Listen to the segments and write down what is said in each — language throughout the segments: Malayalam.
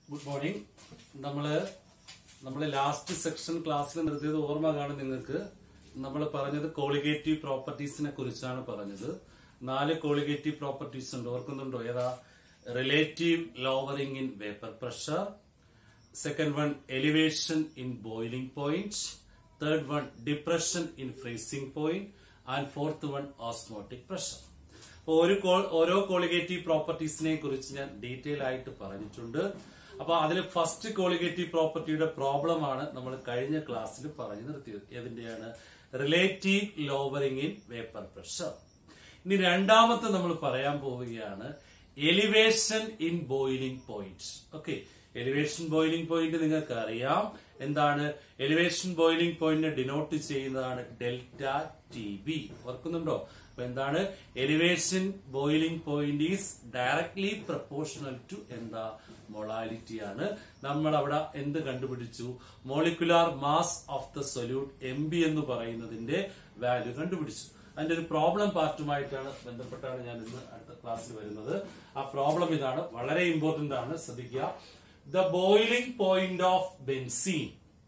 ഗുഡ് മോർണിംഗ് നമ്മള് നമ്മള് ലാസ്റ്റ് സെക്ഷൻ ക്ലാസ്സിൽ നിർത്തിയത് ഓർമ്മ കാണും നിങ്ങൾക്ക് നമ്മൾ പറഞ്ഞത് കോളിഗേറ്റീവ് പ്രോപ്പർട്ടീസിനെ കുറിച്ചാണ് പറഞ്ഞത് നാല് കോളിഗേറ്റീവ് പ്രോപ്പർട്ടീസ് ഉണ്ട് ഓർക്കുന്നുണ്ടോ ഏതാ relative lowering in vapour pressure second one elevation in boiling point third one depression in freezing point and fourth one osmotic pressure അപ്പൊ ഒരു കോ- ഓരോ കോളിഗേറ്റീവ് പ്രോപ്പർട്ടീസിനെ കുറിച്ച് ഞാൻ ഡീറ്റെയിൽ ആയിട്ട് പറഞ്ഞിട്ടുണ്ട് അപ്പൊ അതിൽ ഫസ്റ്റ് കോളിഗേറ്റീവ് പ്രോപ്പർട്ടിയുടെ പ്രോബ്ലം ആണ് നമ്മൾ കഴിഞ്ഞ ക്ലാസ്സിൽ പറഞ്ഞു നിർത്തിയത് ഏതിന്റെയാണ് relative lowering in vapour pressure ഇനി രണ്ടാമത്തെ നമ്മൾ പറയാൻ പോവുകയാണ് elevation in boiling point okay elevation boiling point നിങ്ങൾക്ക് അറിയാം എന്താണ് എലിവേഷൻ ബോയിലിംഗ് പോയിന്റിനെ ഡിനോട്ട് ചെയ്യുന്നതാണ് ഡെൽറ്റ ടി ബി ഓർക്കുന്നുണ്ടോ അപ്പൊ എന്താണ് elevation boiling point is directly proportional to എന്താ മൊളാലിറ്റി ആണ് നമ്മൾ അവിടെ എന്ത് കണ്ടുപിടിച്ചു molecular mass of the solute M B എന്ന് പറയുന്നതിന്റെ വാല്യൂ കണ്ടുപിടിച്ചു അതിന്റെ ഒരു പ്രോബ്ലം പാർട്ടുമായിട്ടാണ് ബന്ധപ്പെട്ടാണ് ഞാൻ ഇന്ന് അടുത്ത ക്ലാസ്സിൽ വരുന്നത് ആ പ്രോബ്ലം ഇതാണ് വളരെ ഇമ്പോർട്ടന്റ് ആണ് ശ്രദ്ധിക്കുക the boiling point of benzene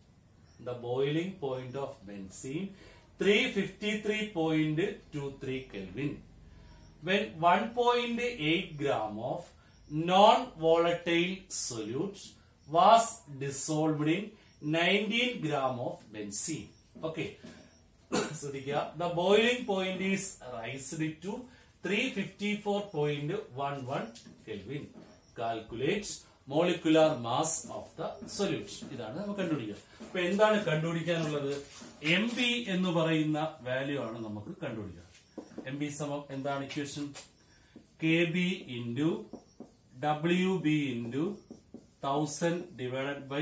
the boiling point of benzene three fifty three point two three kelvin when 1.8 gram of non-volatile solute was dissolved in 19 gram of benzene. Okay. ശ്രദ്ധിക്കുക the boiling point is raised to three fifty four point one one kelvin calculate molecular mass of the solution ഇതാണ് നമുക്ക് കണ്ടുപിടിക്കുക അപ്പൊ എന്താണ് കണ്ടുപിടിക്കാനുള്ളത് എം ബി എന്ന് പറയുന്ന വാല്യൂ ആണ് നമുക്ക് കണ്ടുപിടിക്കുക എം ബി സമം എന്താണ് equation K B into W B into thousand divided by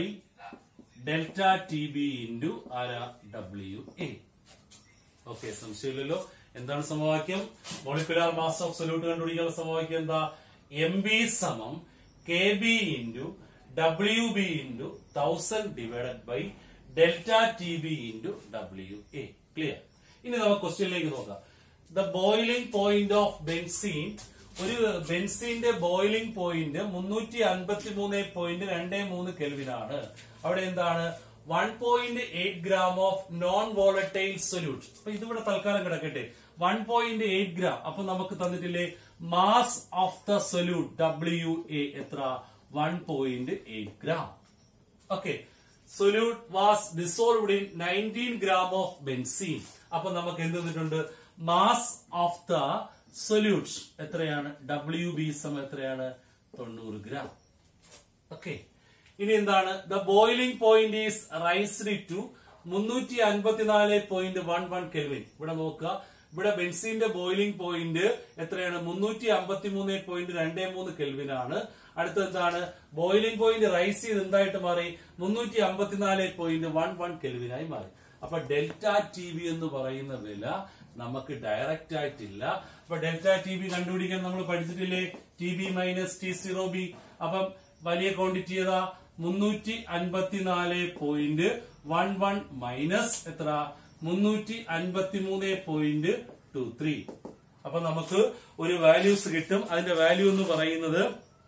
delta T B into ആര ഡബ്ല്യു എ ഓക്കെ സംശയമില്ലല്ലോ എന്താണ് സമവാക്യം മോളിക്കുലാർ മാസ് ഓഫ് സൊല്യൂട്ട് കണ്ടുപിടിക്കാനുള്ള സമവാക്യം എന്താ എം ബി സമം K B into W B into thousand divided by delta T B into W A clear ഇനി നമുക്ക് ക്വസ്റ്റ്യനിലേക്ക് നോക്കാം the boiling point of benzene ഒരു ബെൻസീന്റെ ബോയിലിംഗ് പോയിന്റ് മുന്നൂറ്റി അൻപത്തി മൂന്ന് പോയിന്റ് രണ്ട് മൂന്ന് കെൽവിനാണ് അവിടെ എന്താണ് one point eight gram of non volatile solute അപ്പൊ ഇതിവിടെ തൽക്കാലം കിടക്കട്ടെ വൺ പോയിന്റ് എയ്റ്റ് ഗ്രാം അപ്പൊ നമുക്ക് തന്നിട്ടില്ലേ mass of the solute W A എത്ര one point eight gram okay solute was dissolved in nineteen gram of benzene അപ്പൊ നമുക്ക് എന്ത് തന്നിട്ടുണ്ട് മാസ് ഓഫ് ദ സൊല്യൂട്ട് എത്രയാണ് ഡബ്ല്യു ബി സം എത്രയാണ് തൊണ്ണൂറ് ഗ്രാം ഓക്കെ ഇനി എന്താണ് the boiling point is raised to മുന്നൂറ്റി അൻപത്തിനാല് പോയിന്റ് വൺ വൺ കെൽവിൻ ഇവിടെ നോക്കുക ഇവിടെ ബെൻസിന്റെ ബോയിലിംഗ് പോയിന്റ് എത്രയാണ് മുന്നൂറ്റി അമ്പത്തി മൂന്ന് പോയിന്റ് രണ്ട് മൂന്ന് കെൽവിൻ ആണ് അടുത്ത എന്താണ് ബോയിലിംഗ് പോയിന്റ് റൈസ് ചെയ്ത് എന്തായിട്ട് മാറി മുന്നൂറ്റി അമ്പത്തിനാല് പോയിന്റ് വൺ വൺ കെൽവിനായി മാറി അപ്പൊ ഡെൽറ്റ ടി ബി എന്ന് പറയുന്ന വില നമുക്ക് ഡയറക്റ്റ് ആയിട്ടില്ല അപ്പൊ ഡെൽറ്റ ടി ബി കണ്ടുപിടിക്കാൻ നമ്മൾ പഠിച്ചിട്ടില്ലേ T B minus T zero B അപ്പം വലിയ ക്വാണ്ടിറ്റി ഏതാ മുന്നൂറ്റി അൻപത്തിനാല് പോയിന്റ് വൺ വൺ മൈനസ് എത്ര മുന്നൂറ്റി അൻപത്തി മൂന്ന് പോയിന്റ് ടു ത്രീ അപ്പൊ നമുക്ക് ഒരു വാല്യൂസ് കിട്ടും അതിന്റെ വാല്യൂ എന്ന് പറയുന്നത്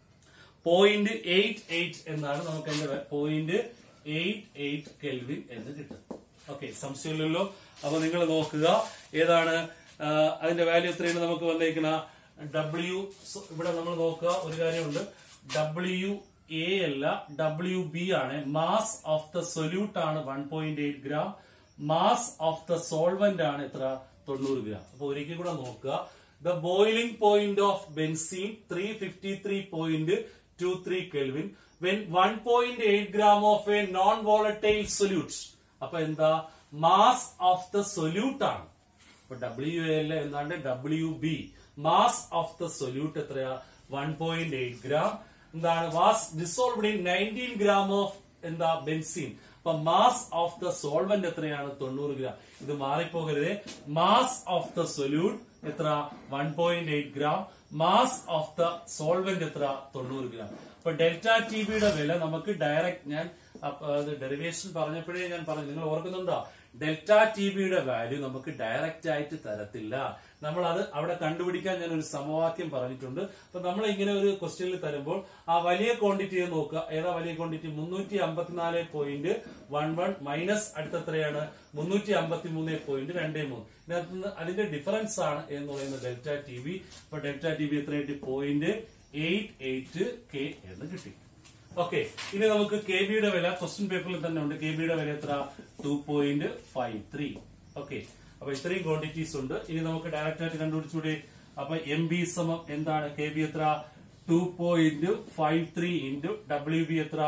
പോയിന്റ് എയ്റ്റ് എയ്റ്റ് എന്നാണ് നമുക്ക് അതിന്റെ പോയിന്റ് എയ്റ്റ് എയ്റ്റ് കെൽവിൻ എന്ന് കിട്ടും ഓക്കെ സംശയമില്ലല്ലോ അപ്പൊ നിങ്ങൾ നോക്കുക ഏതാണ് ആ, അതിന്റെ വാല്യൂ എത്രയാണ് നമുക്ക് വന്നേക്കണ ഡബ്ല്യു ഇവിടെ നമ്മൾ നോക്കുക ഒരു കാര്യമുണ്ട് ഡബ്ല്യു എ അല്ല ഡബ്ല്യു ബി ആണ് മാസ് ഓഫ് ദ സൊല്യൂട്ട് ആണ് one point eight gram mass of the solvent ആണ് എത്ര തൊണ്ണൂറ് ഗ്രാം അപ്പൊ ഒരിക്കൽ കൂടെ നോക്കുക the boiling point of benzene three fifty three point two three kelvin when one point eight gram of a non volatile solute അപ്പൊ എന്താ മാസ് ഓഫ് ദ സൊല്യൂട്ട് ആണ് അപ്പൊ ഡബ്ല്യു എ അല്ല എന്താണ്ട് W B mass of the solute എത്രയാ വൺ പോയിന്റ് എയ്റ്റ് ഗ്രാം എന്താണ് was dissolved in nineteen gram of എന്താ ബെൻസീൻ അപ്പൊ മാസ് ഓഫ് ദ സോൾവെന്റ് എത്രയാണ് തൊണ്ണൂറ് ഗ്രാം ഇത് മാറിപ്പോകരുത് മാസ് ഓഫ് ദ സൊല്യൂട്ട് എത്ര one point eight gram mass of the solvent എത്ര തൊണ്ണൂറ് ഗ്രാം അപ്പൊ ഡെൽറ്റ ടി ബിയുടെ വില നമുക്ക് ഡയറക്റ്റ് ഞാൻ ഡെറിവേഷൻ പറഞ്ഞപ്പോഴേ ഞാൻ പറഞ്ഞു നിങ്ങൾ ഓർക്കുന്നുണ്ടോ ഡെൽറ്റ ടി ബിയുടെ വാല്യൂ നമുക്ക് ഡയറക്റ്റ് ആയിട്ട് തരത്തില്ല നമ്മൾ അത് അവിടെ കണ്ടുപിടിക്കാൻ ഞാൻ ഒരു സമവാക്യം പറഞ്ഞിട്ടുണ്ട് അപ്പൊ നമ്മൾ ഇങ്ങനെ ഒരു ക്വസ്റ്റ്യനിൽ തരുമ്പോൾ ആ വലിയ ക്വാണ്ടിറ്റിയെ നോക്കുക ഏതാ വലിയ ക്വാണ്ടിറ്റി മുന്നൂറ്റി അമ്പത്തിനാല് പോയിന്റ് വൺ വൺ മൈനസ് അടുത്തെത്രയാണ് മുന്നൂറ്റി അമ്പത്തി മൂന്ന് പോയിന്റ് രണ്ട് മൂന്ന് ഇതിനകത്ത് നിന്ന് അതിന്റെ ഡിഫറൻസ് ആണ് എന്ന് പറയുന്നത് ഡെൽറ്റ ടി ബി അപ്പൊ ഡെൽറ്റ ടി ബി എത്ര കിട്ടി പോയിന്റ് എയ്റ്റ് എയ്റ്റ് കെ എന്ന് കിട്ടി ഓക്കെ ഇനി നമുക്ക് കെ ബിയുടെ വില ക്വസ്റ്റ്യൻ പേപ്പറിൽ തന്നെ ഉണ്ട് കെ ബിയുടെ വില എത്ര two point five three okay അപ്പൊ ഇത്രയും ക്വാണ്ടിറ്റീസ് ഉണ്ട് ഇനി നമുക്ക് ഡയറക്റ്റ് ആയിട്ട് കണ്ടുപിടിച്ചൂടെ അപ്പൊ എം ബി സമം എന്താണ് കെ ബി എത്ര two point five three into W B എത്ര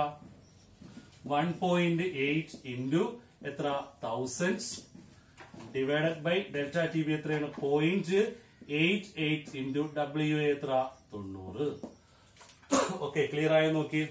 വൺ പോയിന്റ് എയ്റ്റ് ഇൻറ്റു എത്ര thousand divided by delta T B എത്രയാണ് point eight eight into W എത്ര തൊണ്ണൂറ് ഓക്കെ ക്ലിയർ ആയോ നോക്കി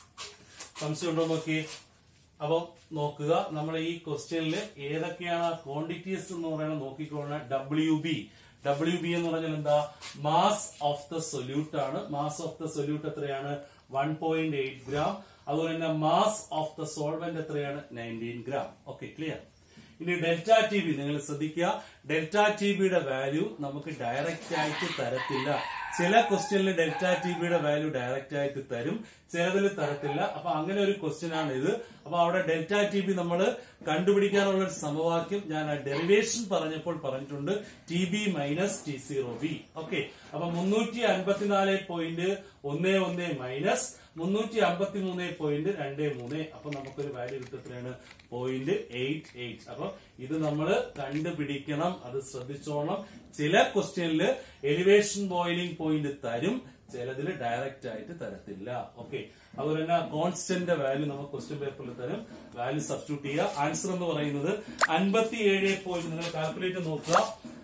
സംശയം ഉണ്ടോ നോക്കി അപ്പൊ നോക്കുക നമ്മൾ ഈ ക്വസ്റ്റ്യനിൽ ഏതൊക്കെയാണ് ക്വാണ്ടിറ്റീസ് എന്ന് പറയുന്നത് നോക്കിക്കോണ ഡബ്ല്യു ബി ഡബ്ല്യു ബി എന്ന് പറഞ്ഞാൽ എന്താ മാസ് ഓഫ് ദ സൊല്യൂട്ട് ആണ് മാസ് ഓഫ് ദ സൊല്യൂട്ട് എത്രയാണ് വൺ പോയിന്റ് എയ്റ്റ് ഗ്രാം അതുപോലെ തന്നെ മാസ് ഓഫ് ദ സോൾവെന്റ് എത്രയാണ് നയൻറ്റീൻ ഗ്രാം ഓക്കെ ക്ലിയർ ഇനി ഡെൽറ്റ ടി ബി നിങ്ങൾ ശ്രദ്ധിക്കുക ഡെൽറ്റ ടി ബിയുടെ വാല്യൂ നമുക്ക് ഡയറക്റ്റ് ആയിട്ട് തരത്തില്ല ചില ക്വസ്റ്റ്യനിൽ ഡെൽറ്റ ടി ബിയുടെ വാല്യൂ ഡയറക്റ്റ് ആയിട്ട് തരും ചിലതിൽ തരത്തില്ല അപ്പൊ അങ്ങനെ ഒരു ക്വസ്റ്റ്യൻ ആണ് ഇത് അപ്പൊ അവിടെ ഡെൽറ്റ ടി ബി നമ്മൾ കണ്ടുപിടിക്കാനുള്ള ഒരു സമവാക്യം ഞാൻ ആ ഡെറിവേഷൻ പറഞ്ഞപ്പോൾ പറഞ്ഞിട്ടുണ്ട് T B minus T zero B okay അപ്പൊ മുന്നൂറ്റി അൻപത്തിനാല് പോയിന്റ് ഒന്ന് ഒന്ന് മൈനസ് മുന്നൂറ്റി അമ്പത്തി മൂന്ന് പോയിന്റ് രണ്ട് മൂന്ന് അപ്പൊ നമുക്കൊരു വാല്യൂ കിട്ടും എത്രയാണ് പോയിന്റ് എയ്റ്റ് എയ്റ്റ് അപ്പൊ ഇത് നമ്മൾ കണ്ടുപിടിക്കണം അത് ശ്രദ്ധിച്ചോണം ചില ക്വസ്റ്റ്യനില് എലിവേഷൻ ബോയിലിംഗ് പോയിന്റ് തരും ചിലതിൽ ഡയറക്റ്റ് ആയിട്ട് തരത്തില്ല ഓക്കെ അതുപോലെ തന്നെ കോൺസ്റ്റന്റ് വാല്യൂ നമുക്ക് ക്വസ്റ്റ്യൻ പേപ്പറിൽ തരും വാല്യൂ സബ്സ്റ്റിറ്റ്യൂട്ട് ചെയ്യുക ആൻസർ എന്ന് പറയുന്നത് അൻപത്തി ഏഴ് പോയിന്റ് നിങ്ങൾ കാൽക്കുലേറ്റ് നോക്കുക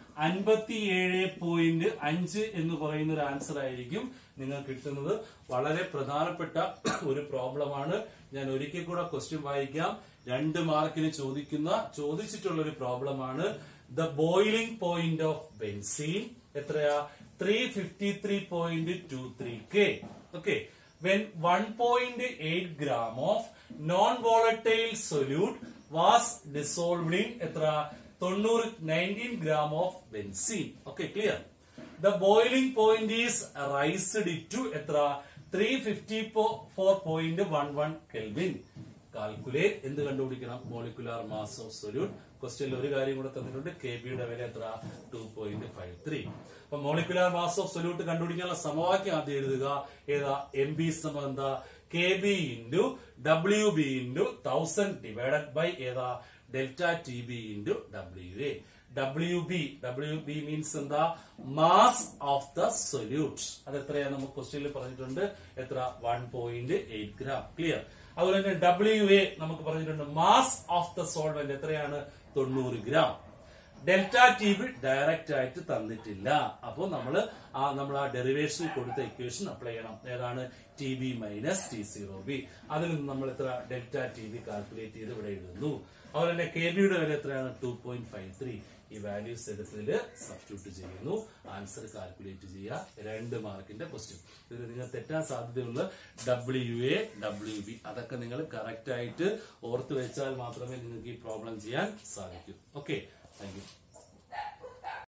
അൻപത്തിയേഴ് പോയിന്റ് അഞ്ച് എന്ന് പറയുന്ന ഒരു ആൻസർ ആയിരിക്കും നിങ്ങൾക്ക് കിട്ടുന്നത് വളരെ പ്രധാനപ്പെട്ട ഒരു പ്രോബ്ലമാണ് ഞാൻ ഒരിക്കൽ കൂടെ ക്വസ്റ്റ്യൻ വായിക്കാം രണ്ട് മാർക്കിന് ചോദിക്കുന്ന ചോദിച്ചിട്ടുള്ള ഒരു പ്രോബ്ലമാണ് the boiling point of benzene എത്രയാ three fifty three point two three K okay when one point eight gram of non volatile solute was dissolved in എത്ര തൊണ്ണൂറ് nineteen gram of benzene okay clear the boiling point is raised to എത്ര three fifty four point one one kelvin calculate എന്ത് കണ്ടുപിടിക്കണം മോളിക്കുലാർ മാസ് ഓഫ് സൊല്യൂട്ട് ക്വസ്റ്റ്യനിൽ ഒരു കാര്യം കൂടെ തന്നിട്ടുണ്ട് കെ ബിയുടെ വില എത്ര ടു പോയിന്റ് ഫൈവ് ത്രീ അപ്പൊ മോളിക്കുലാർ മാസ് ഓഫ് സൊല്യൂട്ട് കണ്ടുപിടിക്കാനുള്ള സമവാക്യം ആദ്യം എഴുതുക ഏതാ എം ബി സമം എന്താ K B into W B into thousand divided by ഏതാ delta T B into W A W B W B means എന്താ മാസ് ഓഫ് ദ സൊല്യൂട്ട് അത് എത്രയാ നമുക്ക് ക്വസ്റ്റ്യനിൽ പറഞ്ഞിട്ടുണ്ട് എത്ര one point eight gram clear അതുപോലെ തന്നെ ഡബ്ല്യു എ നമുക്ക് പറഞ്ഞിട്ടുണ്ട് മാസ് ഓഫ് ദ സോൾവെന്റ് എത്രയാണ് തൊണ്ണൂറ് gram delta T B direct ആയിട്ട് തന്നിട്ടില്ല അപ്പോൾ നമ്മൾ ആ നമ്മൾ ആ ഡെറിവേഷനിൽ കൊടുത്ത ഇക്വേഷൻ അപ്ലൈ ചെയ്യണം ഏതാണ് T B minus T zero B അതിൽ നിന്ന് നമ്മൾ എത്ര ഡെൽറ്റ ടി ബി കാൽക്കുലേറ്റ് ചെയ്ത് ഇവിടെ എഴുതുന്നു അതുപോലെ തന്നെ കെ ബിയുടെ വില എത്രയാണ് ടു പോയിന്റ് ഫൈവ് ത്രീ ഈ വാല്യൂസ് എടുത്തതിൽ സബ്സ്റ്റിറ്റ്യൂട്ട് ചെയ്യുന്നു ആൻസർ കാൽക്കുലേറ്റ് ചെയ്യുക രണ്ട് മാർക്കിന്റെ ക്വസ്റ്റ്യൻ ഇതിൽ നിങ്ങൾ തെറ്റാൻ സാധ്യതയുള്ള ഡബ്ല്യു എ ഡബ്ല്യു ബി അതൊക്കെ നിങ്ങൾ കറക്റ്റ് ആയിട്ട് ഓർത്ത് വെച്ചാൽ മാത്രമേ നിങ്ങൾക്ക് ഈ പ്രോബ്ലം ചെയ്യാൻ സാധിക്കൂ ഓക്കെ താങ്ക് യു